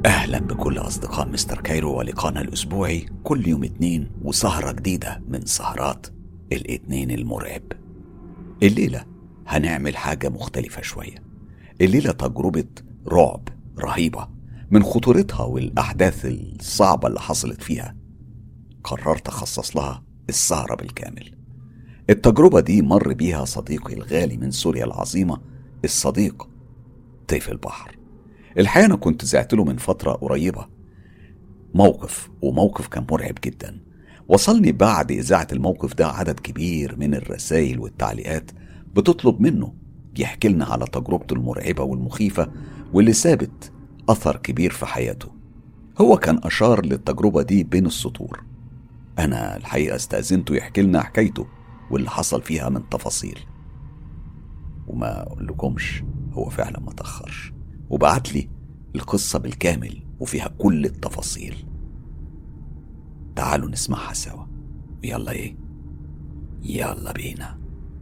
أهلا بكل أصدقاء مستر كايرو ولقانا الأسبوعي كل يوم اتنين وسهرة جديدة من سهرات الاتنين المرعب الليلة هنعمل حاجة مختلفة شوية الليلة تجربة رعب رهيبة من خطورتها والأحداث الصعبة اللي حصلت فيها قررت أخصص لها السهرة بالكامل التجربة دي مر بيها صديقي الغالي من سوريا العظيمة الصديق طيف البحر الحقيقة أنا كنت زعت له من فترة قريبة موقف وموقف كان مرعب جدا وصلني بعد إذاعة الموقف ده عدد كبير من الرسائل والتعليقات بتطلب منه يحكي لنا على تجربته المرعبة والمخيفة واللي سابت أثر كبير في حياته هو كان أشار للتجربة دي بين السطور أنا الحقيقة استأذنته يحكي لنا حكايته واللي حصل فيها من تفاصيل وما أقولكمش هو فعلا ما تأخرش وبعت لي القصة بالكامل وفيها كل التفاصيل تعالوا نسمعها سوا يلا ايه يلا بينا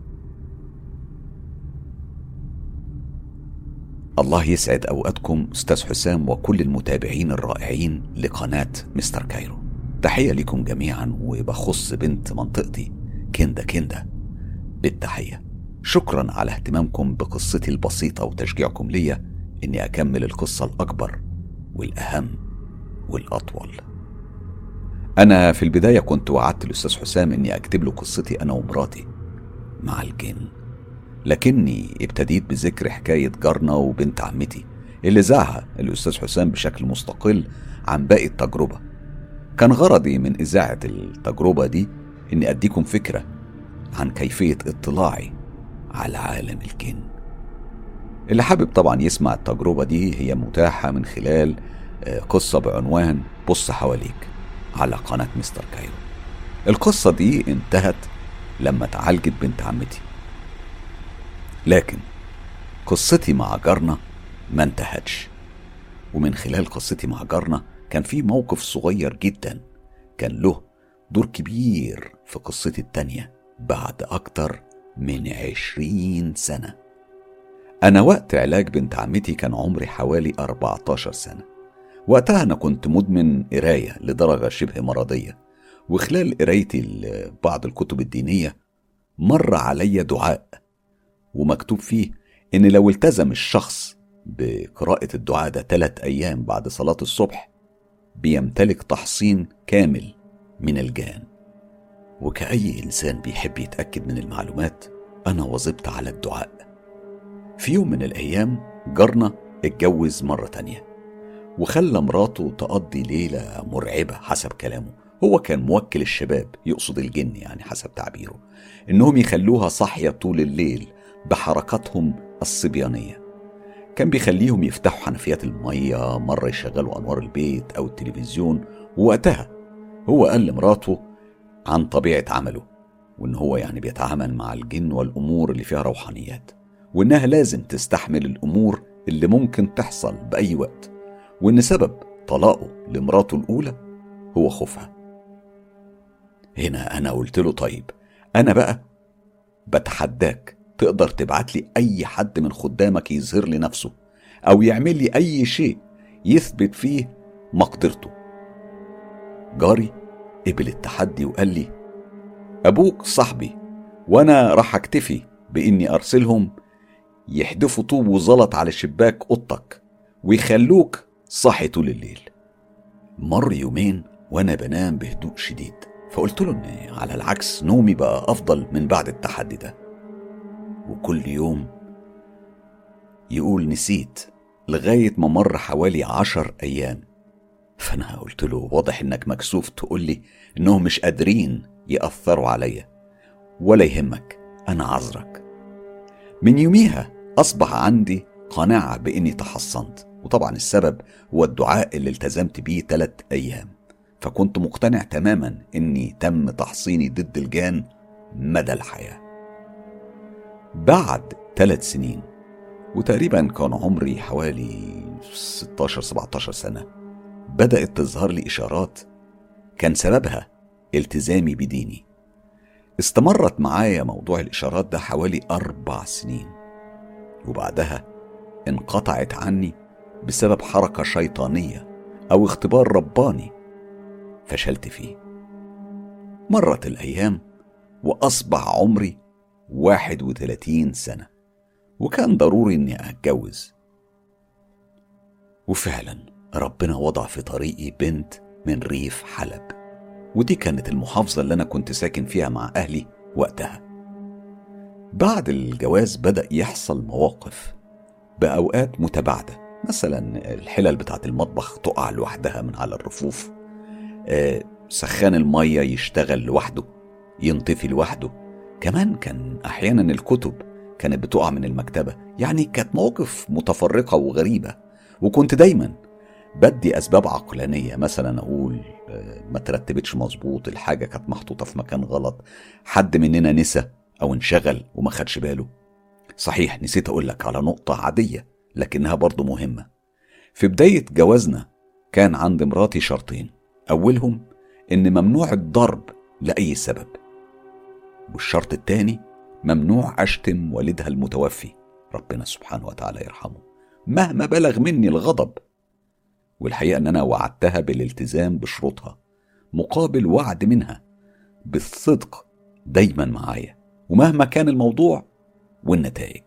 الله يسعد اوقاتكم استاذ حسام وكل المتابعين الرائعين لقناه مستر كايرو تحيه لكم جميعا وبخص بنت منطقتي كندا كندا بالتحيه شكرا على اهتمامكم بقصتي البسيطه وتشجيعكم ليا اني اكمل القصه الاكبر والاهم والاطول انا في البدايه كنت وعدت الاستاذ حسام اني اكتب له قصتي انا ومراتي مع الجن لكني ابتديت بذكر حكايه جارنا وبنت عمتي اللي ذاعها الاستاذ حسام بشكل مستقل عن باقي التجربه كان غرضي من اذاعه التجربه دي اني اديكم فكره عن كيفيه اطلاعي على عالم الجن اللي حابب طبعا يسمع التجربة دي هي متاحة من خلال آه، قصة بعنوان بص حواليك على قناة مستر كايرو القصة دي انتهت لما اتعالجت بنت عمتي لكن قصتي مع جارنا ما انتهتش ومن خلال قصتي مع جارنا كان في موقف صغير جدا كان له دور كبير في قصتي التانية بعد أكتر من عشرين سنة أنا وقت علاج بنت عمتي كان عمري حوالي 14 سنة وقتها أنا كنت مدمن قراية لدرجة شبه مرضية وخلال قرايتي لبعض الكتب الدينية مر علي دعاء ومكتوب فيه إن لو التزم الشخص بقراءة الدعاء ده ثلاث أيام بعد صلاة الصبح بيمتلك تحصين كامل من الجان وكأي إنسان بيحب يتأكد من المعلومات أنا واظبت على الدعاء في يوم من الأيام جارنا اتجوز مرة تانية وخلى مراته تقضي ليلة مرعبة حسب كلامه هو كان موكل الشباب يقصد الجن يعني حسب تعبيره إنهم يخلوها صاحية طول الليل بحركاتهم الصبيانية كان بيخليهم يفتحوا حنفيات المية مرة يشغلوا أنوار البيت أو التلفزيون ووقتها هو قال لمراته عن طبيعة عمله وإن هو يعني بيتعامل مع الجن والأمور اللي فيها روحانيات وإنها لازم تستحمل الأمور اللي ممكن تحصل بأي وقت وإن سبب طلاقه لمراته الأولى هو خوفها هنا أنا قلت له طيب أنا بقى بتحداك تقدر تبعت لي أي حد من خدامك يظهر لي نفسه أو يعمل لي أي شيء يثبت فيه مقدرته جاري قبل التحدي وقال لي أبوك صاحبي وأنا راح أكتفي بإني أرسلهم يحدفوا طوب وزلط على شباك اوضتك ويخلوك صاحي طول الليل مر يومين وانا بنام بهدوء شديد فقلت له ان على العكس نومي بقى افضل من بعد التحدي ده وكل يوم يقول نسيت لغاية ما مر حوالي عشر أيام فأنا قلت له واضح إنك مكسوف تقول لي إنهم مش قادرين يأثروا عليا ولا يهمك أنا عذرك من يوميها أصبح عندي قناعة بإني تحصنت وطبعا السبب هو الدعاء اللي التزمت بيه ثلاث أيام فكنت مقتنع تماما إني تم تحصيني ضد الجان مدى الحياة بعد ثلاث سنين وتقريبا كان عمري حوالي 16 17 سنة بدأت تظهر لي إشارات كان سببها التزامي بديني استمرت معايا موضوع الإشارات ده حوالي أربع سنين وبعدها انقطعت عني بسبب حركة شيطانية أو اختبار رباني فشلت فيه مرت الأيام وأصبح عمري واحد وثلاثين سنة وكان ضروري إني أتجوز وفعلا ربنا وضع في طريقي بنت من ريف حلب ودي كانت المحافظة اللي أنا كنت ساكن فيها مع أهلي وقتها بعد الجواز بدأ يحصل مواقف بأوقات متباعدة مثلا الحلل بتاعة المطبخ تقع لوحدها من على الرفوف آه، سخان المية يشتغل لوحده ينطفي لوحده كمان كان أحيانا الكتب كانت بتقع من المكتبة يعني كانت مواقف متفرقة وغريبة وكنت دايما بدي أسباب عقلانية مثلا أقول آه، ما ترتبتش مظبوط الحاجة كانت محطوطة في مكان غلط حد مننا نسى أو انشغل وما خدش باله صحيح نسيت أقول لك على نقطة عادية لكنها برضو مهمة في بداية جوازنا كان عند مراتي شرطين أولهم إن ممنوع الضرب لأي سبب والشرط الثاني ممنوع أشتم والدها المتوفي ربنا سبحانه وتعالى يرحمه مهما بلغ مني الغضب والحقيقة أن أنا وعدتها بالالتزام بشروطها مقابل وعد منها بالصدق دايما معايا ومهما كان الموضوع والنتائج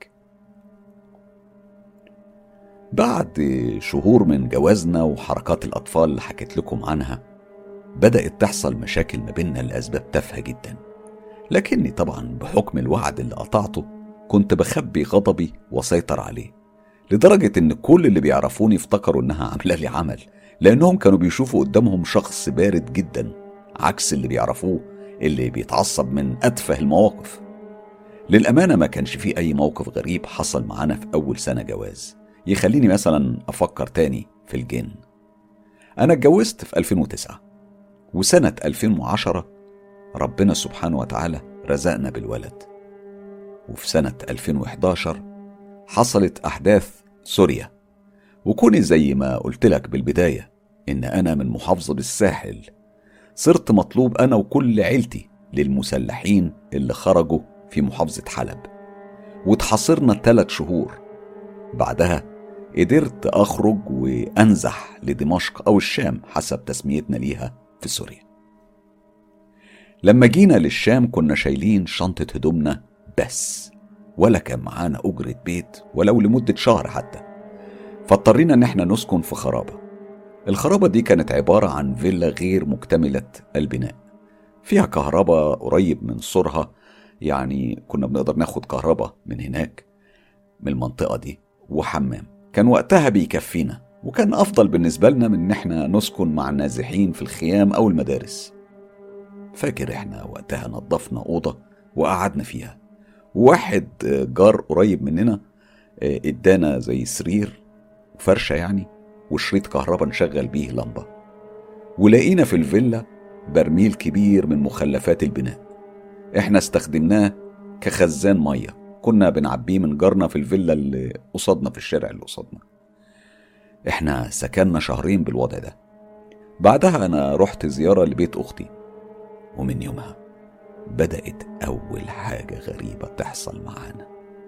بعد شهور من جوازنا وحركات الأطفال اللي حكيت لكم عنها بدأت تحصل مشاكل ما بيننا لأسباب تافهة جدا لكني طبعا بحكم الوعد اللي قطعته كنت بخبي غضبي وسيطر عليه لدرجة إن كل اللي بيعرفوني افتكروا إنها عاملة لي عمل لأنهم كانوا بيشوفوا قدامهم شخص بارد جدا عكس اللي بيعرفوه اللي بيتعصب من أتفه المواقف للأمانة ما كانش فيه أي موقف غريب حصل معانا في أول سنة جواز يخليني مثلا أفكر تاني في الجن أنا اتجوزت في 2009 وسنة 2010 ربنا سبحانه وتعالى رزقنا بالولد وفي سنة 2011 حصلت أحداث سوريا وكوني زي ما قلت لك بالبداية إن أنا من محافظة بالساحل صرت مطلوب أنا وكل عيلتي للمسلحين اللي خرجوا في محافظة حلب واتحاصرنا ثلاث شهور بعدها قدرت أخرج وأنزح لدمشق أو الشام حسب تسميتنا ليها في سوريا لما جينا للشام كنا شايلين شنطة هدومنا بس ولا كان معانا أجرة بيت ولو لمدة شهر حتى فاضطرينا إن احنا نسكن في خرابة الخرابة دي كانت عبارة عن فيلا غير مكتملة البناء فيها كهرباء قريب من سورها يعني كنا بنقدر ناخد كهرباء من هناك من المنطقة دي وحمام كان وقتها بيكفينا وكان أفضل بالنسبة لنا من إن إحنا نسكن مع النازحين في الخيام أو المدارس فاكر إحنا وقتها نظفنا أوضة وقعدنا فيها واحد جار قريب مننا آه، ادانا زي سرير وفرشة يعني وشريط كهرباء نشغل بيه لمبة ولقينا في الفيلا برميل كبير من مخلفات البناء احنا استخدمناه كخزان ميه كنا بنعبيه من جارنا في الفيلا اللي قصادنا في الشارع اللي قصادنا احنا سكننا شهرين بالوضع ده بعدها انا رحت زيارة لبيت اختي ومن يومها بدأت أول حاجة غريبة تحصل معانا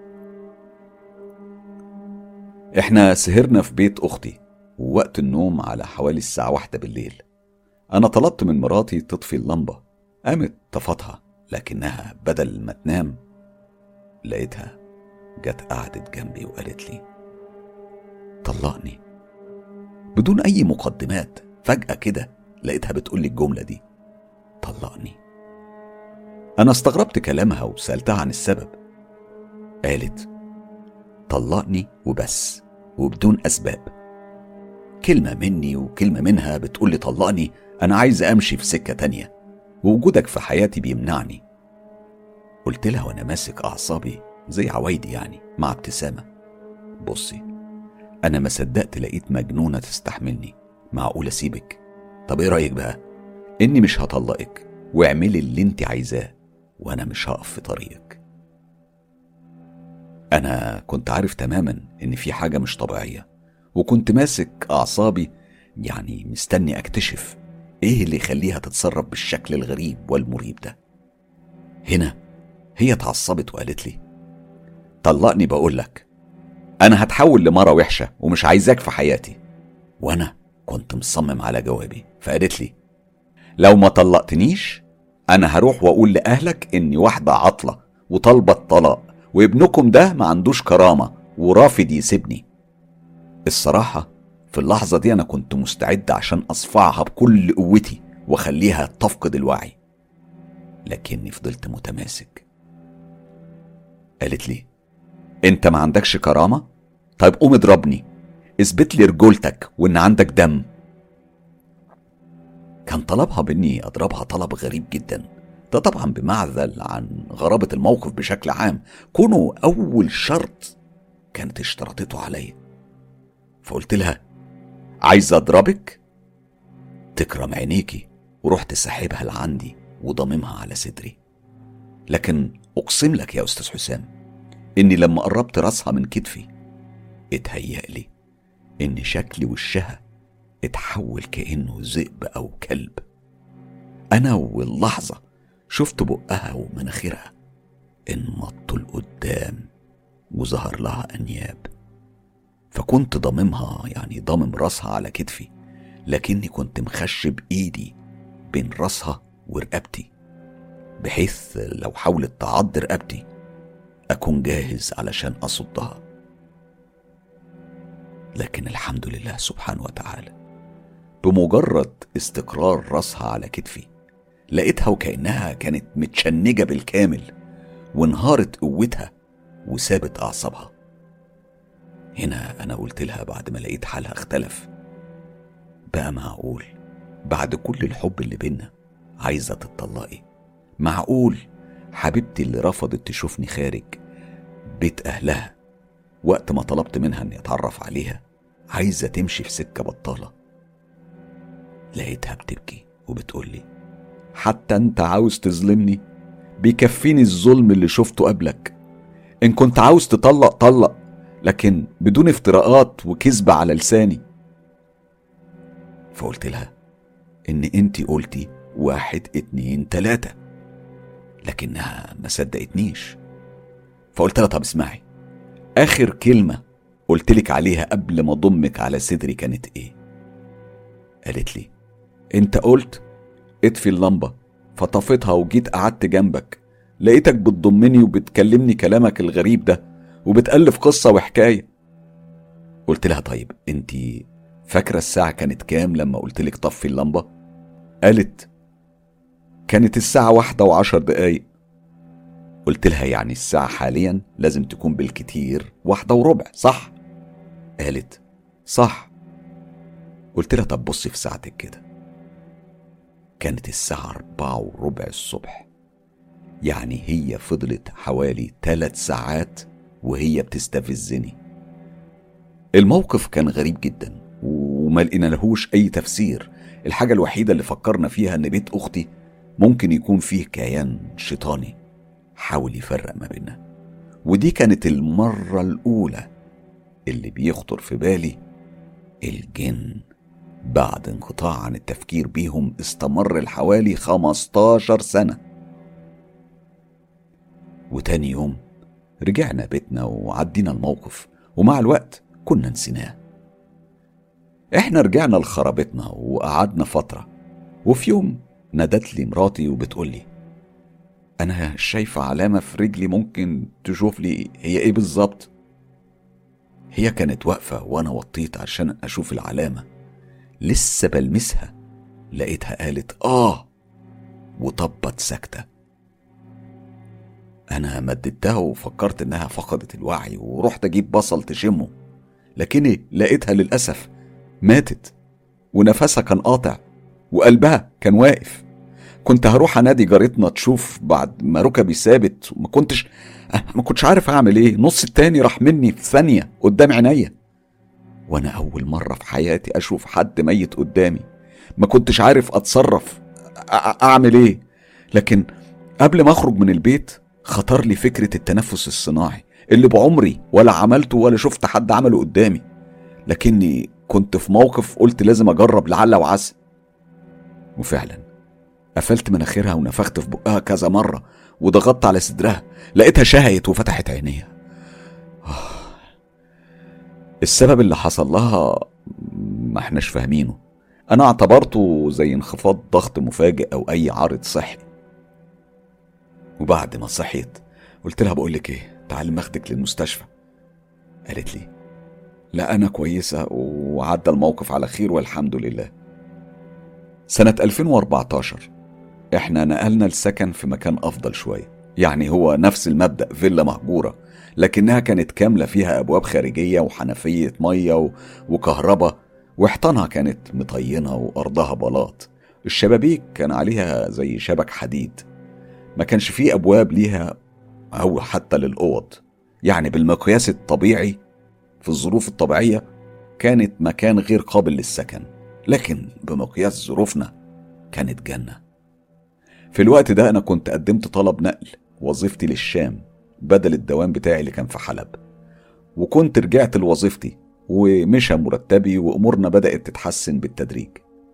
احنا سهرنا في بيت أختي ووقت النوم على حوالي الساعة واحدة بالليل أنا طلبت من مراتي تطفي اللمبة قامت طفتها لكنها بدل ما تنام لقيتها جت قعدت جنبي وقالت لي طلقني بدون أي مقدمات فجأة كده لقيتها بتقول لي الجملة دي طلقني أنا استغربت كلامها وسألتها عن السبب قالت طلقني وبس وبدون أسباب كلمة مني وكلمة منها بتقول لي طلقني أنا عايز أمشي في سكة تانية ووجودك في حياتي بيمنعني قلت لها وأنا ماسك أعصابي زي عوايدي يعني مع ابتسامة بصي أنا ما صدقت لقيت مجنونة تستحملني معقول أسيبك طب إيه رأيك بقى إني مش هطلقك واعملي اللي انت عايزاه وأنا مش هقف في طريقك أنا كنت عارف تماما إن في حاجة مش طبيعية وكنت ماسك أعصابي يعني مستني أكتشف إيه اللي يخليها تتصرف بالشكل الغريب والمريب ده هنا هي اتعصبت وقالت لي طلقني بقول لك انا هتحول لمرة وحشة ومش عايزاك في حياتي وانا كنت مصمم على جوابي فقالت لي لو ما طلقتنيش انا هروح واقول لاهلك اني واحده عطله وطالبه الطلاق وابنكم ده ما عندوش كرامه ورافض يسيبني الصراحه في اللحظه دي انا كنت مستعد عشان اصفعها بكل قوتي واخليها تفقد الوعي لكني فضلت متماسك قالت لي انت ما عندكش كرامه طيب قوم اضربني اثبت لي رجولتك وان عندك دم كان طلبها باني اضربها طلب غريب جدا ده طبعا بمعزل عن غرابة الموقف بشكل عام كونه أول شرط كانت اشترطته عليا فقلت لها عايز أضربك تكرم عينيكي ورحت ساحبها لعندي وضممها على صدري لكن أقسم لك يا أستاذ حسام إني لما قربت راسها من كتفي اتهيألي إن شكل وشها اتحول كأنه ذئب أو كلب أنا واللحظة شفت بقها ومناخيرها انمطوا لقدام وظهر لها أنياب فكنت ضاممها يعني ضامم راسها على كتفي لكني كنت مخشب ايدي بين راسها ورقبتي بحيث لو حاولت تعض رقبتي اكون جاهز علشان اصدها لكن الحمد لله سبحانه وتعالى بمجرد استقرار راسها على كتفي لقيتها وكأنها كانت متشنجة بالكامل وانهارت قوتها وسابت أعصابها هنا أنا قلت لها بعد ما لقيت حالها اختلف بقى معقول بعد كل الحب اللي بينا عايزة تتطلقي معقول حبيبتي اللي رفضت تشوفني خارج بيت أهلها وقت ما طلبت منها إني أتعرف عليها عايزة تمشي في سكة بطالة لقيتها بتبكي وبتقولي حتى أنت عاوز تظلمني بيكفيني الظلم اللي شفته قبلك إن كنت عاوز تطلق طلق لكن بدون افتراءات وكذب على لساني فقلت لها إن أنت قلتي واحد اتنين تلاتة لكنها ما صدقتنيش فقلت لها طب اسمعي آخر كلمة قلتلك عليها قبل ما أضمك على صدري كانت إيه؟ قالت لي أنت قلت اطفي اللمبة فطفيتها وجيت قعدت جنبك لقيتك بتضمني وبتكلمني كلامك الغريب ده وبتألف قصة وحكاية قلت لها طيب انت فاكرة الساعة كانت كام لما قلتلك طفي اللمبة قالت كانت الساعة واحدة وعشر دقايق قلت لها يعني الساعة حاليا لازم تكون بالكتير واحدة وربع صح قالت صح قلت لها طب بصي في ساعتك كده كانت الساعة أربعة وربع الصبح يعني هي فضلت حوالي ثلاث ساعات وهي بتستفزني الموقف كان غريب جدا وما لقينا لهوش أي تفسير الحاجة الوحيدة اللي فكرنا فيها إن بيت أختي ممكن يكون فيه كيان شيطاني حاول يفرق ما بيننا ودي كانت المرة الأولى اللي بيخطر في بالي الجن بعد انقطاع عن التفكير بيهم استمر لحوالي 15 سنة وتاني يوم رجعنا بيتنا وعدينا الموقف ومع الوقت كنا نسيناه احنا رجعنا لخرابتنا وقعدنا فترة وفي يوم نادت لي مراتي وبتقول لي انا شايفة علامة في رجلي ممكن تشوف لي هي ايه بالظبط هي كانت واقفة وانا وطيت عشان اشوف العلامة لسه بلمسها لقيتها قالت اه وطبت ساكتة انا مددتها وفكرت انها فقدت الوعي ورحت اجيب بصل تشمه لكني لقيتها للاسف ماتت ونفسها كان قاطع وقلبها كان واقف كنت هروح انادي جارتنا تشوف بعد ما ركبي ثابت وما كنتش ما كنتش عارف اعمل ايه نص التاني راح مني في ثانيه قدام عينيا وانا اول مره في حياتي اشوف حد ميت قدامي ما كنتش عارف اتصرف اعمل ايه لكن قبل ما اخرج من البيت خطر لي فكره التنفس الصناعي اللي بعمري ولا عملته ولا شفت حد عمله قدامي لكني كنت في موقف قلت لازم اجرب لعل وعسى وفعلا قفلت مناخيرها ونفخت في بقها كذا مرة وضغطت على صدرها لقيتها شهيت وفتحت عينيها السبب اللي حصل لها ما احناش فاهمينه انا اعتبرته زي انخفاض ضغط مفاجئ او اي عارض صحي وبعد ما صحيت قلت لها بقول لك ايه تعالي ماخدك للمستشفى قالت لي لا انا كويسه وعدى الموقف على خير والحمد لله سنه 2014 احنا نقلنا السكن في مكان افضل شويه يعني هو نفس المبدا فيلا مهجوره لكنها كانت كامله فيها ابواب خارجيه وحنفيه ميه وكهرباء وحيطانها كانت مطينه وارضها بلاط الشبابيك كان عليها زي شبك حديد ما كانش فيه ابواب ليها او حتى للاوض يعني بالمقياس الطبيعي في الظروف الطبيعيه كانت مكان غير قابل للسكن لكن بمقياس ظروفنا كانت جنه في الوقت ده انا كنت قدمت طلب نقل وظيفتي للشام بدل الدوام بتاعي اللي كان في حلب وكنت رجعت لوظيفتي ومشى مرتبي وامورنا بدات تتحسن بالتدريج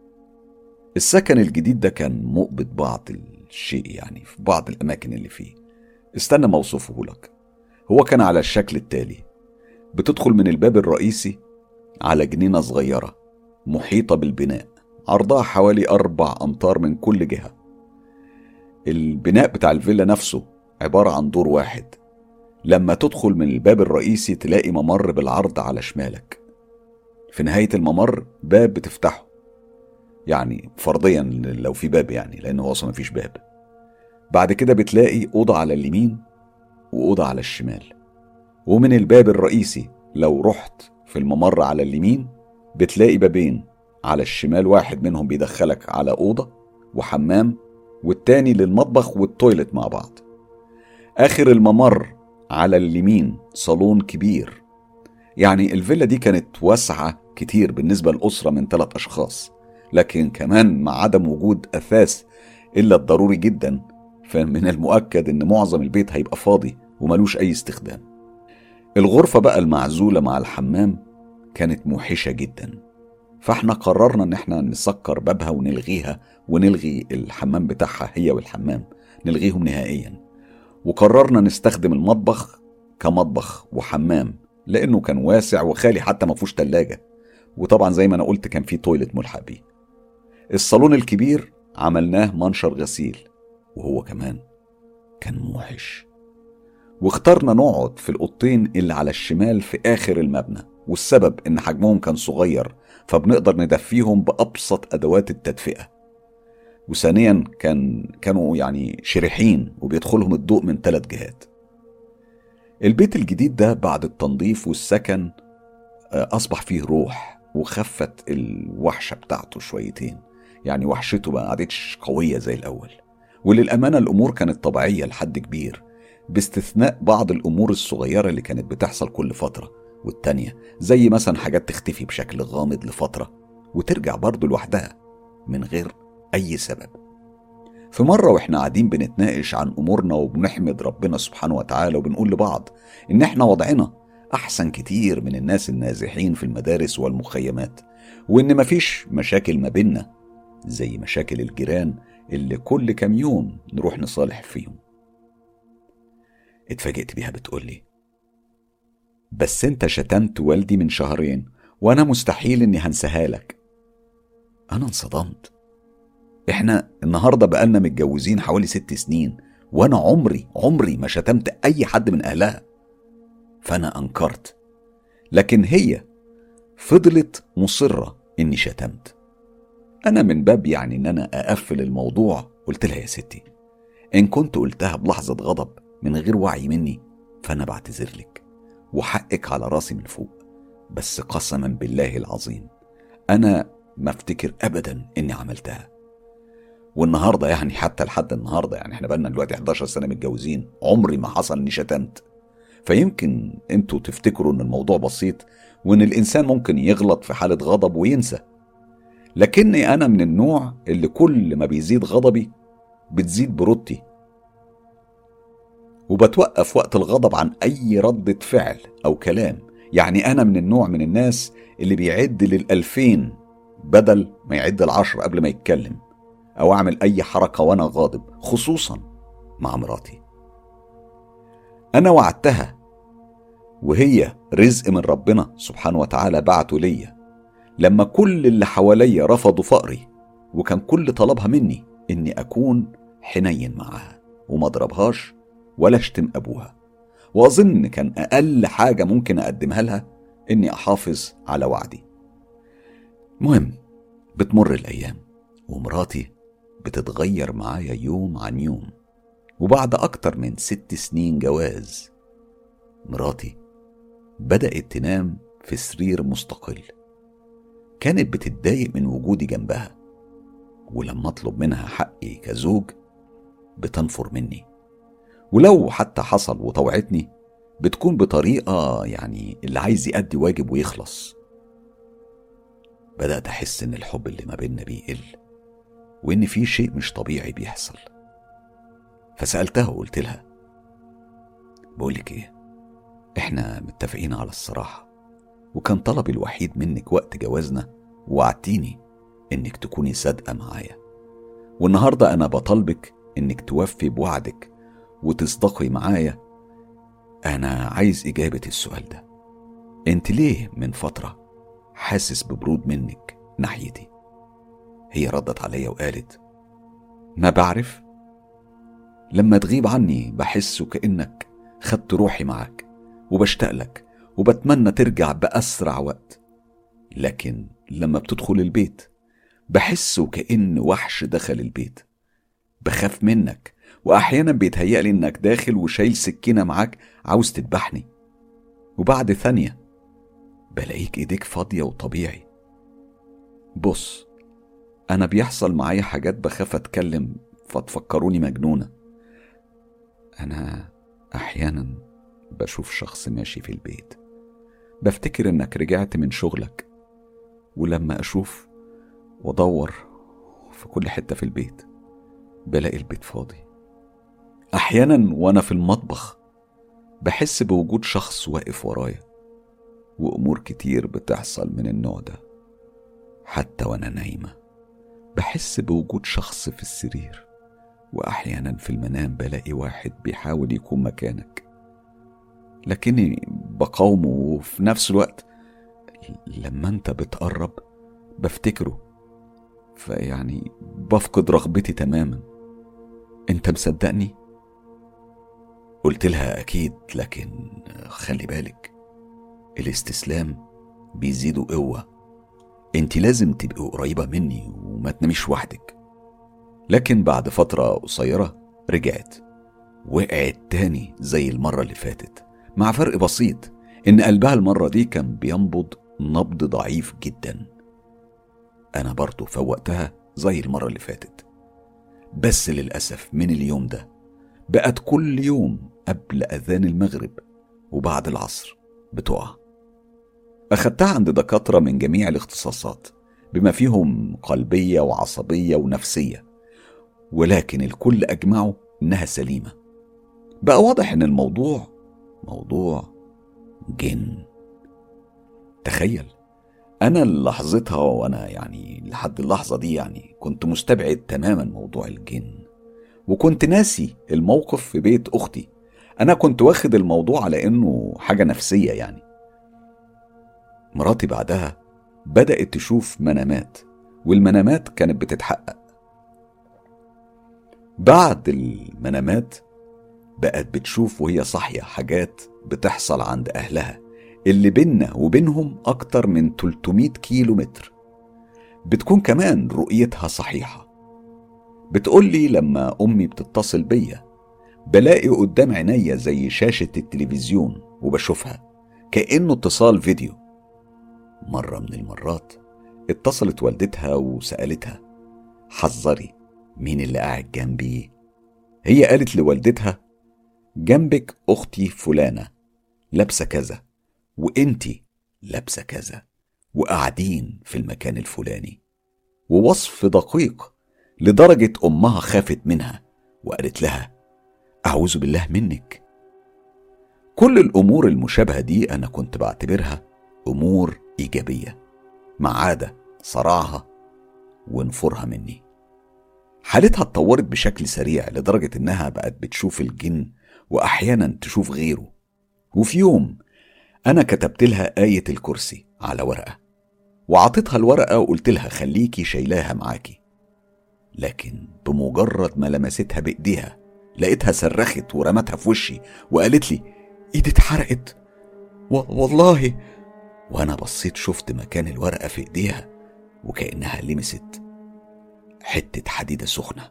السكن الجديد ده كان مقبض بعض الشيء يعني في بعض الاماكن اللي فيه استنى ما اوصفه لك هو كان على الشكل التالي بتدخل من الباب الرئيسي على جنينه صغيره محيطه بالبناء عرضها حوالي أربع أمتار من كل جهة البناء بتاع الفيلا نفسه عبارة عن دور واحد لما تدخل من الباب الرئيسي تلاقي ممر بالعرض على شمالك في نهاية الممر باب بتفتحه يعني فرضيا لو في باب يعني لأن هو أصلا مفيش باب بعد كده بتلاقي أوضة على اليمين وأوضة على الشمال ومن الباب الرئيسي لو رحت في الممر على اليمين بتلاقي بابين على الشمال واحد منهم بيدخلك على أوضة وحمام والتاني للمطبخ والتويلت مع بعض آخر الممر على اليمين صالون كبير يعني الفيلا دي كانت واسعة كتير بالنسبة لأسرة من ثلاث أشخاص لكن كمان مع عدم وجود أثاث إلا الضروري جدا فمن المؤكد إن معظم البيت هيبقى فاضي وملوش أي استخدام الغرفة بقى المعزولة مع الحمام كانت موحشة جدا فاحنا قررنا ان احنا نسكر بابها ونلغيها ونلغي الحمام بتاعها هي والحمام نلغيهم نهائيا وقررنا نستخدم المطبخ كمطبخ وحمام لانه كان واسع وخالي حتى ما فيهوش تلاجة وطبعا زي ما انا قلت كان فيه تويلت ملحق بيه الصالون الكبير عملناه منشر غسيل وهو كمان كان موحش واخترنا نقعد في الأوضتين اللي على الشمال في آخر المبنى والسبب إن حجمهم كان صغير فبنقدر ندفيهم بأبسط أدوات التدفئة وثانيا كان كانوا يعني شريحين وبيدخلهم الضوء من ثلاث جهات البيت الجديد ده بعد التنظيف والسكن آه، أصبح فيه روح وخفت الوحشة بتاعته شويتين يعني وحشته ما عادتش قوية زي الأول وللأمانة الأمور كانت طبيعية لحد كبير باستثناء بعض الأمور الصغيرة اللي كانت بتحصل كل فترة والتانية زي مثلا حاجات تختفي بشكل غامض لفترة وترجع برضه لوحدها من غير أي سبب في مرة واحنا قاعدين بنتناقش عن أمورنا وبنحمد ربنا سبحانه وتعالى وبنقول لبعض إن احنا وضعنا أحسن كتير من الناس النازحين في المدارس والمخيمات وإن مفيش مشاكل ما بينا زي مشاكل الجيران اللي كل كام يوم نروح نصالح فيهم اتفاجئت بيها بتقولي بس انت شتمت والدي من شهرين وانا مستحيل اني هنساها لك انا انصدمت احنا النهارده بقالنا متجوزين حوالي ست سنين وانا عمري عمري ما شتمت اي حد من اهلها فانا انكرت لكن هي فضلت مصره اني شتمت انا من باب يعني ان انا اقفل الموضوع قلت لها يا ستي ان كنت قلتها بلحظه غضب من غير وعي مني فانا بعتذر لك وحقك على راسي من فوق بس قسما بالله العظيم انا ما افتكر ابدا اني عملتها والنهارده يعني حتى لحد النهارده يعني احنا بقالنا دلوقتي 11 سنه متجوزين عمري ما حصل اني شتمت فيمكن انتوا تفتكروا ان الموضوع بسيط وان الانسان ممكن يغلط في حاله غضب وينسى لكني انا من النوع اللي كل ما بيزيد غضبي بتزيد برودتي وبتوقف وقت الغضب عن اي ردة فعل او كلام يعني انا من النوع من الناس اللي بيعد للألفين بدل ما يعد العشر قبل ما يتكلم او اعمل اي حركة وانا غاضب خصوصا مع مراتي انا وعدتها وهي رزق من ربنا سبحانه وتعالى بعته ليا لما كل اللي حواليا رفضوا فقري وكان كل طلبها مني إني أكون حنين معاها وما أضربهاش ولا أشتم أبوها وأظن كان أقل حاجة ممكن أقدمها لها إني أحافظ على وعدي مهم بتمر الأيام ومراتي بتتغير معايا يوم عن يوم وبعد أكتر من ست سنين جواز مراتي بدأت تنام في سرير مستقل كانت بتتضايق من وجودي جنبها ولما اطلب منها حقي كزوج بتنفر مني ولو حتى حصل وطوعتني بتكون بطريقة يعني اللي عايز يأدي واجب ويخلص بدأت أحس إن الحب اللي ما بيننا بيقل وإن في شيء مش طبيعي بيحصل فسألتها وقلت لها بقولك إيه إحنا متفقين على الصراحة وكان طلبي الوحيد منك وقت جوازنا وعدتيني إنك تكوني صادقة معايا والنهاردة أنا بطالبك إنك توفي بوعدك وتصدقي معايا أنا عايز إجابة السؤال ده أنت ليه من فترة حاسس ببرود منك ناحيتي هي ردت عليا وقالت ما بعرف لما تغيب عني بحس كأنك خدت روحي معاك وبشتاق لك وبتمنى ترجع بأسرع وقت لكن لما بتدخل البيت بحس وكأن وحش دخل البيت بخاف منك وأحيانا بيتهيألي إنك داخل وشايل سكينة معاك عاوز تذبحني وبعد ثانية بلاقيك إيديك فاضية وطبيعي بص أنا بيحصل معايا حاجات بخاف أتكلم فتفكروني مجنونة أنا أحيانا بشوف شخص ماشي في البيت بفتكر إنك رجعت من شغلك ولما أشوف وأدور في كل حتة في البيت بلاقي البيت فاضي أحيانا وأنا في المطبخ بحس بوجود شخص واقف ورايا وأمور كتير بتحصل من النوع ده حتى وأنا نايمة بحس بوجود شخص في السرير وأحيانا في المنام بلاقي واحد بيحاول يكون مكانك لكني بقاومه وفي نفس الوقت لما انت بتقرب بفتكره فيعني بفقد رغبتي تماما انت مصدقني قلت لها اكيد لكن خلي بالك الاستسلام بيزيدوا قوه انت لازم تبقي قريبه مني وما تناميش وحدك لكن بعد فتره قصيره رجعت وقعت تاني زي المره اللي فاتت مع فرق بسيط ان قلبها المره دي كان بينبض نبض ضعيف جدا انا برضه فوقتها زي المره اللي فاتت بس للاسف من اليوم ده بقت كل يوم قبل اذان المغرب وبعد العصر بتقع اخدتها عند دكاتره من جميع الاختصاصات بما فيهم قلبيه وعصبيه ونفسيه ولكن الكل اجمعوا انها سليمه بقى واضح ان الموضوع موضوع جن تخيل انا لحظتها وانا يعني لحد اللحظه دي يعني كنت مستبعد تماما موضوع الجن وكنت ناسي الموقف في بيت اختي انا كنت واخد الموضوع على انه حاجه نفسيه يعني مراتي بعدها بدات تشوف منامات والمنامات كانت بتتحقق بعد المنامات بقت بتشوف وهي صاحيه حاجات بتحصل عند اهلها اللي بيننا وبينهم أكتر من 300 كيلو متر بتكون كمان رؤيتها صحيحة بتقول لي لما أمي بتتصل بيا بلاقي قدام عينيا زي شاشة التلفزيون وبشوفها كأنه اتصال فيديو مرة من المرات اتصلت والدتها وسألتها حذري مين اللي قاعد جنبي هي قالت لوالدتها جنبك أختي فلانة لابسة كذا وانتي لابسه كذا وقاعدين في المكان الفلاني ووصف دقيق لدرجه امها خافت منها وقالت لها اعوذ بالله منك كل الامور المشابهه دي انا كنت بعتبرها امور ايجابيه ما عدا صراعها ونفورها مني حالتها اتطورت بشكل سريع لدرجة إنها بقت بتشوف الجن وأحيانا تشوف غيره وفي يوم أنا كتبت لها آية الكرسي على ورقة وعطيتها الورقة وقلت لها خليكي شايلاها معاكي لكن بمجرد ما لمستها بإيديها لقيتها صرخت ورمتها في وشي وقالت لي ايدي اتحرقت والله وانا بصيت شفت مكان الورقة في ايديها وكأنها لمست حتة حديدة سخنة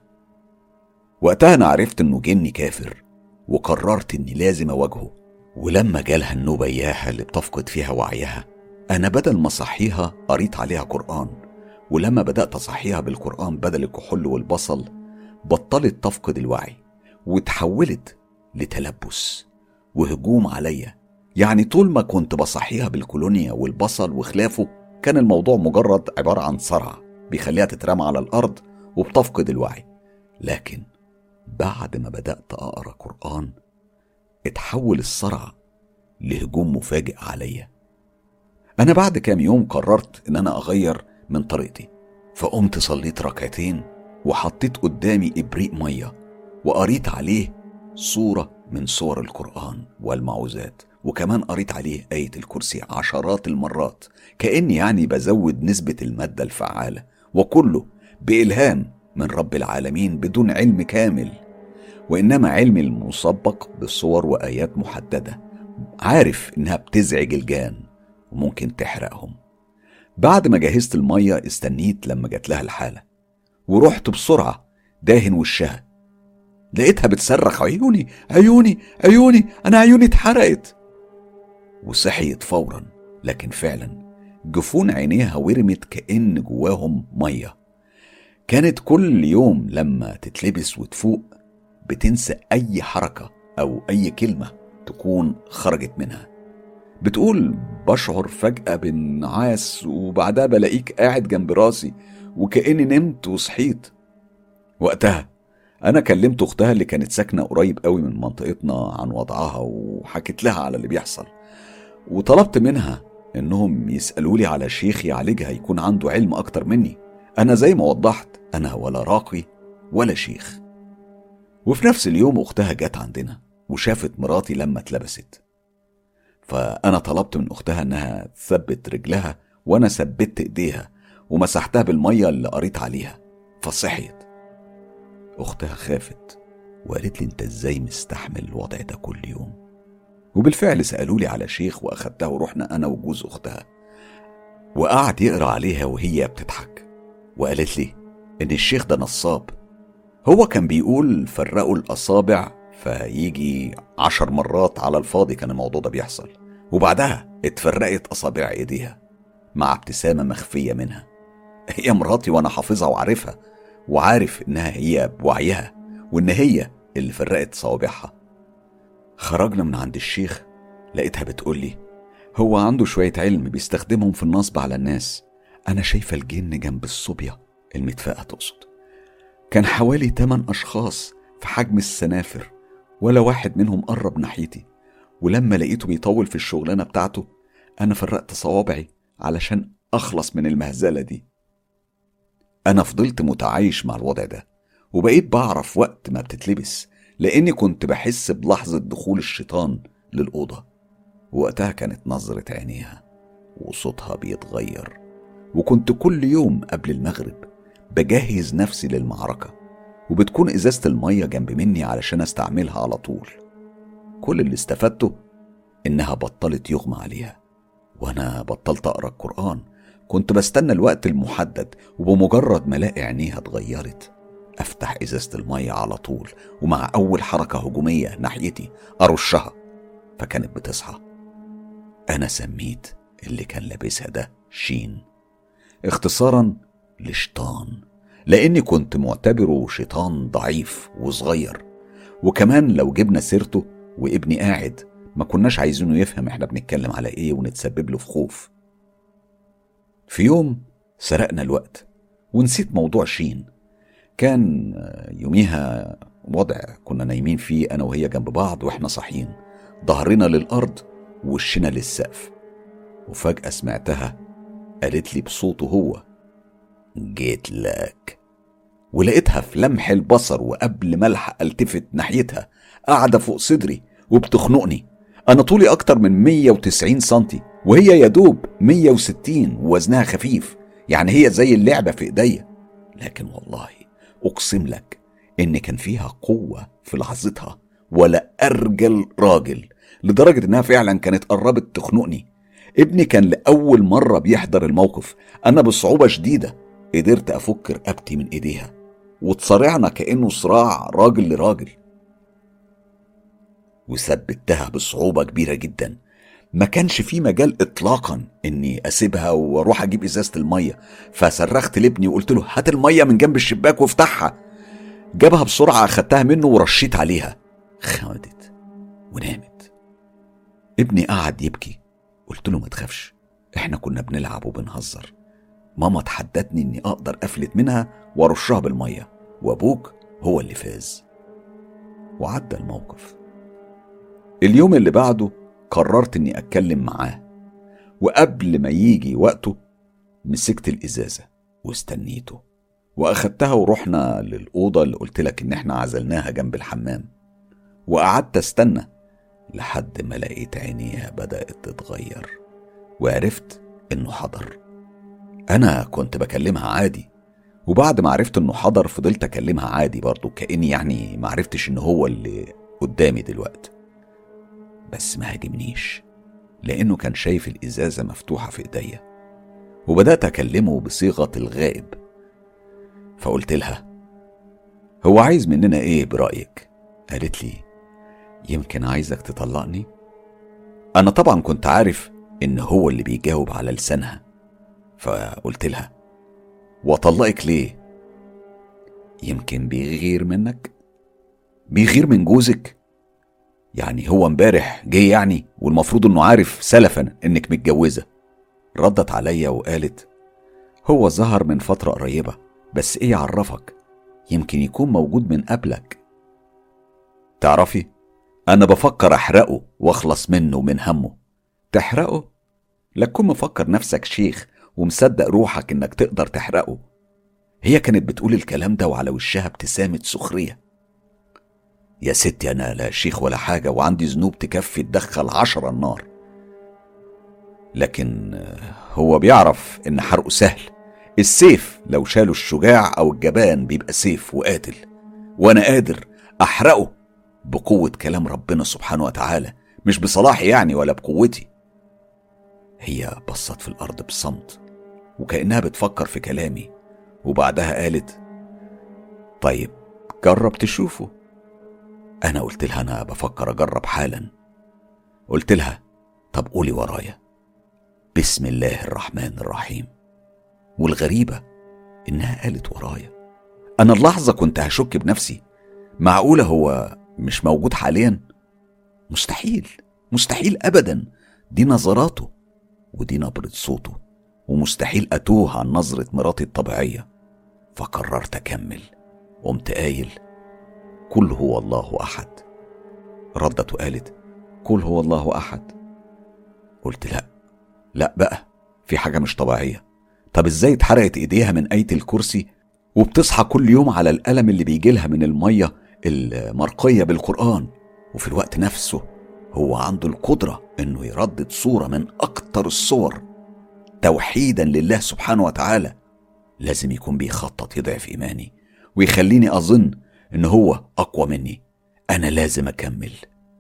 وقتها انا عرفت انه جني كافر وقررت اني لازم اواجهه ولما جالها النوبة اياها اللي بتفقد فيها وعيها انا بدل ما اصحيها قريت عليها قرآن ولما بدأت أصحيها بالقرآن بدل الكحول والبصل بطلت تفقد الوعي وتحولت لتلبس وهجوم عليا يعني طول ما كنت بصحيها بالكولونيا والبصل وخلافه كان الموضوع مجرد عبارة عن صرع بيخليها تترمى على الأرض وبتفقد الوعي لكن بعد ما بدأت أقرأ قرآن اتحول الصرع لهجوم مفاجئ عليا أنا بعد كام يوم قررت إن أنا أغير من طريقتي فقمت صليت ركعتين وحطيت قدامي إبريق مية وقريت عليه صورة من صور القرآن والمعوذات وكمان قريت عليه آية الكرسي عشرات المرات كأني يعني بزود نسبة المادة الفعالة وكله بإلهام من رب العالمين بدون علم كامل وإنما علم المسبق بصور وآيات محددة عارف إنها بتزعج الجان وممكن تحرقهم بعد ما جهزت المية استنيت لما جات لها الحالة ورحت بسرعة داهن وشها لقيتها بتصرخ عيوني عيوني عيوني أنا عيوني اتحرقت وصحيت فورا لكن فعلا جفون عينيها ورمت كأن جواهم مية كانت كل يوم لما تتلبس وتفوق بتنسى أي حركة أو أي كلمة تكون خرجت منها بتقول بشعر فجأة بالنعاس وبعدها بلاقيك قاعد جنب راسي وكأني نمت وصحيت وقتها أنا كلمت أختها اللي كانت ساكنة قريب قوي من منطقتنا عن وضعها وحكيت لها على اللي بيحصل وطلبت منها إنهم يسألوا لي على شيخ يعالجها يكون عنده علم أكتر مني أنا زي ما وضحت أنا ولا راقي ولا شيخ وفي نفس اليوم أختها جت عندنا وشافت مراتي لما اتلبست فأنا طلبت من أختها إنها تثبت رجلها وأنا ثبت إيديها ومسحتها بالمية اللي قريت عليها فصحيت أختها خافت وقالت لي أنت إزاي مستحمل الوضع ده كل يوم وبالفعل سألوا لي على شيخ وأخدتها ورحنا أنا وجوز أختها وقعد يقرأ عليها وهي بتضحك وقالت لي إن الشيخ ده نصاب هو كان بيقول فرقوا الأصابع فيجي عشر مرات على الفاضي كان الموضوع ده بيحصل وبعدها اتفرقت أصابع إيديها مع ابتسامة مخفية منها هي مراتي وأنا حافظها وعارفها وعارف إنها هي بوعيها وإن هي اللي فرقت صوابعها خرجنا من عند الشيخ لقيتها بتقولي هو عنده شوية علم بيستخدمهم في النصب على الناس أنا شايفة الجن جنب الصوبيا المدفأة تقصد كان حوالي تمن أشخاص في حجم السنافر ولا واحد منهم قرب ناحيتي ولما لقيته بيطول في الشغلانة بتاعته أنا فرقت صوابعي علشان أخلص من المهزلة دي أنا فضلت متعايش مع الوضع ده وبقيت بعرف وقت ما بتتلبس لأني كنت بحس بلحظة دخول الشيطان للأوضة وقتها كانت نظرة عينيها وصوتها بيتغير وكنت كل يوم قبل المغرب بجهز نفسي للمعركة وبتكون إزازة المية جنب مني علشان أستعملها على طول كل اللي استفدته إنها بطلت يغمى عليها وأنا بطلت أقرأ القرآن كنت بستنى الوقت المحدد وبمجرد ما الاقي عينيها اتغيرت افتح ازازه الميه على طول ومع اول حركه هجوميه ناحيتي ارشها فكانت بتصحى انا سميت اللي كان لابسها ده شين اختصارا لشيطان لاني كنت معتبره شيطان ضعيف وصغير وكمان لو جبنا سيرته وابني قاعد ما كناش عايزينه يفهم احنا بنتكلم على ايه ونتسبب له في خوف في يوم سرقنا الوقت ونسيت موضوع شين كان يوميها وضع كنا نايمين فيه انا وهي جنب بعض واحنا صاحيين ظهرنا للارض ووشنا للسقف وفجأة سمعتها قالت لي بصوته هو جيت لك ولقيتها في لمح البصر وقبل ما الحق التفت ناحيتها قاعدة فوق صدري وبتخنقني أنا طولي أكتر من 190 سنتي وهي يدوب 160 ووزنها خفيف يعني هي زي اللعبة في ايديا لكن والله اقسم لك ان كان فيها قوة في لحظتها ولا ارجل راجل لدرجة انها فعلا كانت قربت تخنقني ابني كان لأول مرة بيحضر الموقف أنا بصعوبة شديدة قدرت أفك رقبتي من إيديها وتصارعنا كأنه صراع راجل لراجل وثبتها بصعوبة كبيرة جدا ما كانش في مجال اطلاقا اني اسيبها واروح اجيب ازازه الميه فصرخت لابني وقلت له هات الميه من جنب الشباك وافتحها جابها بسرعه اخدتها منه ورشيت عليها خمدت ونامت ابني قعد يبكي قلت له ما تخافش احنا كنا بنلعب وبنهزر ماما تحدتني اني اقدر افلت منها وارشها بالميه وابوك هو اللي فاز وعدى الموقف اليوم اللي بعده قررت اني اتكلم معاه وقبل ما يجي وقته مسكت الازازه واستنيته واخدتها ورحنا للاوضه اللي قلت لك ان احنا عزلناها جنب الحمام وقعدت استنى لحد ما لقيت عينيها بدات تتغير وعرفت انه حضر انا كنت بكلمها عادي وبعد ما عرفت انه حضر فضلت اكلمها عادي برضه كاني يعني ما عرفتش ان هو اللي قدامي دلوقتي بس ما هاجمنيش لأنه كان شايف الإزازة مفتوحة في إيديا وبدأت أكلمه بصيغة الغائب فقلت لها هو عايز مننا إيه برأيك؟ قالت لي يمكن عايزك تطلقني؟ أنا طبعا كنت عارف إن هو اللي بيجاوب على لسانها فقلت لها وأطلقك ليه؟ يمكن بيغير منك؟ بيغير من جوزك؟ يعني هو امبارح جه يعني والمفروض انه عارف سلفا انك متجوزه ردت عليا وقالت هو ظهر من فتره قريبه بس ايه يعرفك يمكن يكون موجود من قبلك تعرفي انا بفكر احرقه واخلص منه ومن همه تحرقه لا تكون مفكر نفسك شيخ ومصدق روحك انك تقدر تحرقه هي كانت بتقول الكلام ده وعلى وشها ابتسامه سخريه يا ستي أنا لا شيخ ولا حاجة وعندي ذنوب تكفي تدخل عشرة النار لكن هو بيعرف إن حرقه سهل السيف لو شاله الشجاع أو الجبان بيبقى سيف وقاتل وأنا قادر أحرقه بقوة كلام ربنا سبحانه وتعالى مش بصلاحي يعني ولا بقوتي هي بصت في الأرض بصمت وكأنها بتفكر في كلامي وبعدها قالت طيب جرب تشوفه أنا قلت لها أنا بفكر أجرب حالا قلت لها طب قولي ورايا بسم الله الرحمن الرحيم والغريبة إنها قالت ورايا أنا اللحظة كنت هشك بنفسي معقولة هو مش موجود حاليا مستحيل مستحيل أبدا دي نظراته ودي نبرة صوته ومستحيل أتوه عن نظرة مراتي الطبيعية فقررت أكمل قمت قايل قل هو الله احد ردت وقالت قل هو الله احد قلت لا لا بقى في حاجه مش طبيعيه طب ازاي اتحرقت ايديها من ايه الكرسي وبتصحى كل يوم على الالم اللي بيجي لها من الميه المرقيه بالقران وفي الوقت نفسه هو عنده القدره انه يردد صوره من اكتر الصور توحيدا لله سبحانه وتعالى لازم يكون بيخطط يضعف ايماني ويخليني اظن ان هو اقوى مني انا لازم اكمل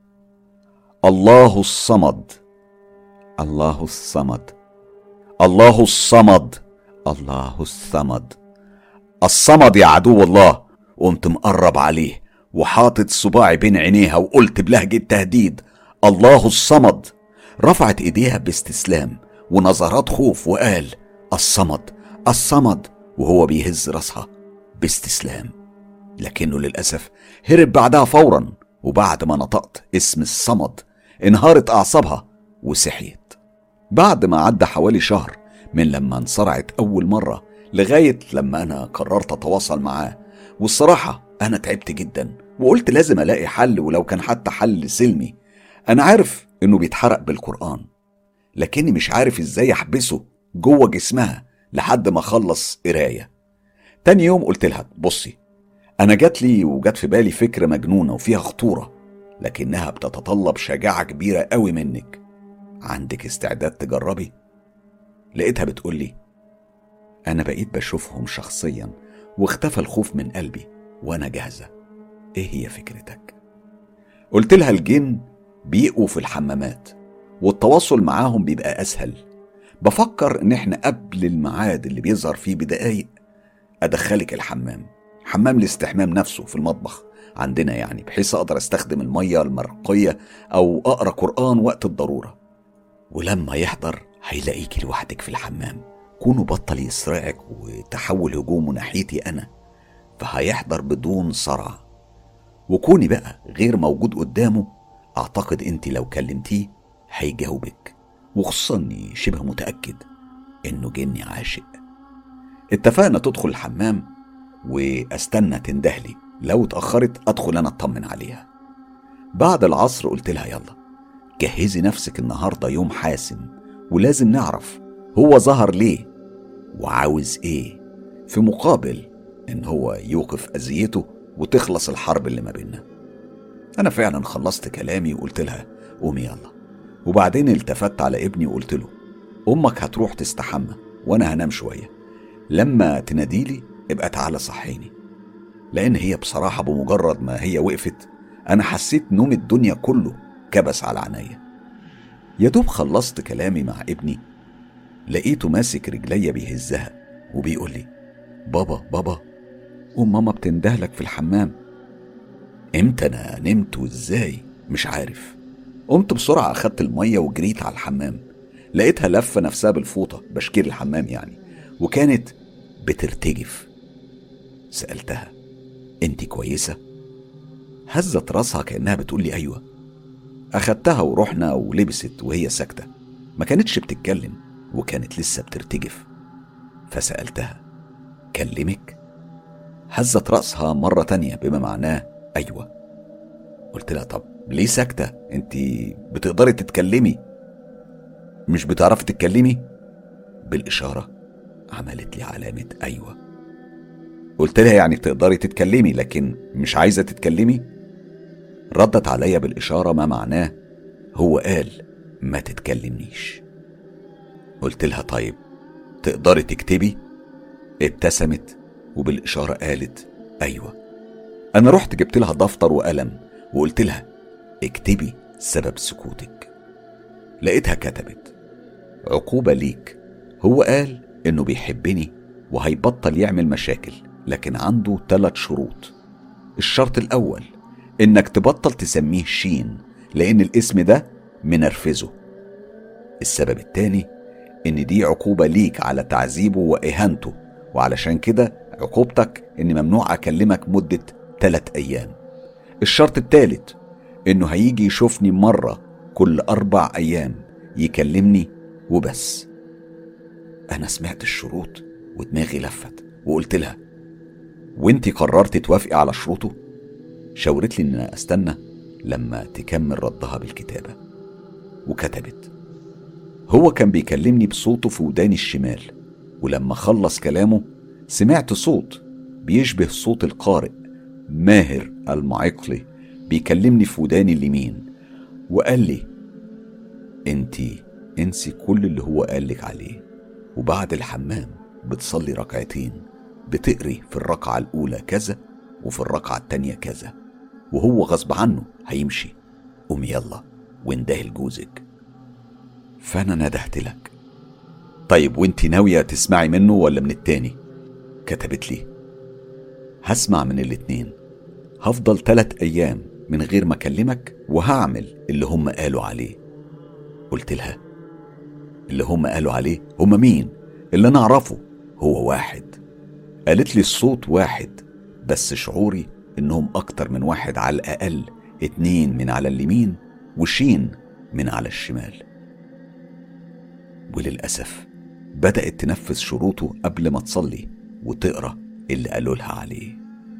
الله الصمد الله الصمد الله الصمد الله الصمد الصمد يا عدو الله قمت مقرب عليه وحاطط صباعي بين عينيها وقلت بلهجة تهديد الله الصمد رفعت ايديها باستسلام ونظرات خوف وقال الصمد الصمد وهو بيهز راسها باستسلام لكنه للأسف هرب بعدها فورا وبعد ما نطقت اسم الصمد انهارت أعصابها وصحيت بعد ما عدى حوالي شهر من لما انصرعت أول مرة لغاية لما أنا قررت أتواصل معاه والصراحة أنا تعبت جدا وقلت لازم ألاقي حل ولو كان حتى حل سلمي أنا عارف إنه بيتحرق بالقرآن لكني مش عارف إزاي أحبسه جوه جسمها لحد ما أخلص قراية تاني يوم قلت لها بصي أنا جات لي وجات في بالي فكرة مجنونة وفيها خطورة لكنها بتتطلب شجاعة كبيرة قوي منك عندك استعداد تجربي لقيتها بتقولي أنا بقيت بشوفهم شخصيا واختفى الخوف من قلبي وأنا جاهزة إيه هي فكرتك؟ قلت لها الجن بيقوا في الحمامات والتواصل معاهم بيبقى أسهل بفكر إن إحنا قبل الميعاد اللي بيظهر فيه بدقايق أدخلك الحمام حمام الاستحمام نفسه في المطبخ عندنا يعني بحيث أقدر أستخدم المية المرقية أو أقرأ قرآن وقت الضرورة ولما يحضر هيلاقيكي لوحدك في الحمام كونه بطل يسرعك وتحول هجومه ناحيتي أنا فهيحضر بدون صرع وكوني بقى غير موجود قدامه أعتقد أنت لو كلمتيه هيجاوبك وخصوصا إني شبه متأكد إنه جني عاشق اتفقنا تدخل الحمام واستنى تندهلي لو اتأخرت أدخل أنا أطمن عليها بعد العصر قلت لها يلا جهزي نفسك النهاردة يوم حاسم ولازم نعرف هو ظهر ليه وعاوز ايه في مقابل ان هو يوقف اذيته وتخلص الحرب اللي ما بيننا انا فعلا خلصت كلامي وقلت لها قومي يلا وبعدين التفت على ابني وقلت له امك هتروح تستحمى وانا هنام شويه لما تناديلي ابقى تعالى صحيني لان هي بصراحه بمجرد ما هي وقفت انا حسيت نوم الدنيا كله كبس على عينيا يا دوب خلصت كلامي مع ابني لقيته ماسك رجليا بيهزها وبيقول لي بابا بابا قوم ماما بتندهلك في الحمام امتى انا نمت وازاي مش عارف قمت بسرعة أخدت المية وجريت على الحمام لقيتها لفة نفسها بالفوطة بشكير الحمام يعني وكانت بترتجف سألتها انت كويسة؟ هزت راسها كأنها بتقول لي أيوة أخدتها ورحنا ولبست وهي ساكتة ما كانتش بتتكلم وكانت لسه بترتجف فسألتها كلمك؟ هزت رأسها مرة تانية بما معناه أيوة قلت لها طب ليه ساكتة؟ انت بتقدري تتكلمي مش بتعرفي تتكلمي؟ بالإشارة عملت لي علامة أيوة قلت لها يعني بتقدري تتكلمي لكن مش عايزة تتكلمي؟ ردت عليا بالإشارة ما معناه هو قال ما تتكلمنيش قلت لها طيب تقدري تكتبي ابتسمت وبالإشارة قالت أيوة أنا رحت جبت لها دفتر وقلم وقلت لها اكتبي سبب سكوتك لقيتها كتبت عقوبة ليك هو قال إنه بيحبني وهيبطل يعمل مشاكل لكن عنده ثلاث شروط الشرط الأول إنك تبطل تسميه شين لأن الاسم ده منرفزه السبب التاني إن دي عقوبة ليك على تعذيبه وإهانته وعلشان كده عقوبتك إن ممنوع أكلمك مدة تلات أيام الشرط التالت إنه هيجي يشوفني مرة كل أربع أيام يكلمني وبس أنا سمعت الشروط ودماغي لفت وقلت لها وانتي قررتي توافقي على شروطه شاورت لي ان انا استنى لما تكمل ردها بالكتابة وكتبت هو كان بيكلمني بصوته في وداني الشمال ولما خلص كلامه سمعت صوت بيشبه صوت القارئ ماهر المعيقلي بيكلمني في وداني اليمين وقال لي انتي انسي كل اللي هو قالك عليه وبعد الحمام بتصلي ركعتين بتقري في الركعة الأولى كذا وفي الركعة التانية كذا وهو غصب عنه هيمشي قوم يلا واندهي لجوزك فأنا ندهت لك طيب وانت ناوية تسمعي منه ولا من التاني كتبت لي هسمع من الاتنين هفضل تلات أيام من غير ما أكلمك وهعمل اللي هم قالوا عليه قلت لها اللي هم قالوا عليه هم مين اللي أنا أعرفه هو واحد قالت لي الصوت واحد بس شعوري إنهم أكتر من واحد على الأقل اتنين من على اليمين وشين من على الشمال وللأسف بدأت تنفذ شروطه قبل ما تصلي وتقرأ اللي قالوا لها عليه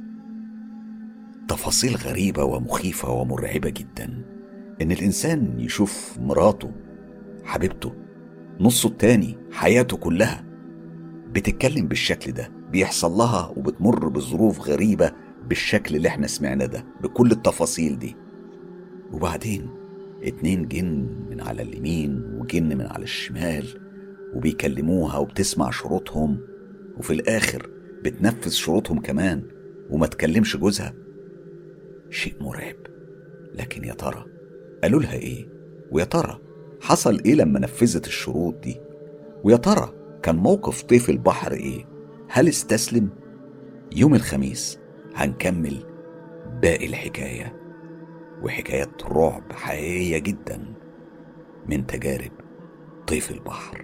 تفاصيل غريبة ومخيفة ومرعبة جدا إن الإنسان يشوف مراته حبيبته نصه التاني حياته كلها بتتكلم بالشكل ده بيحصل لها وبتمر بظروف غريبة بالشكل اللي احنا سمعنا ده بكل التفاصيل دي وبعدين اتنين جن من على اليمين الجن من على الشمال وبيكلموها وبتسمع شروطهم وفي الآخر بتنفذ شروطهم كمان وما تكلمش جوزها شيء مرعب لكن يا ترى قالوا لها ايه ويا ترى حصل ايه لما نفذت الشروط دي ويا ترى كان موقف طيف البحر ايه هل استسلم يوم الخميس هنكمل باقي الحكايه وحكايات رعب حقيقيه جدا من تجارب طيف البحر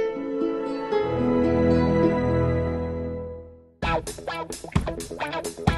Wow.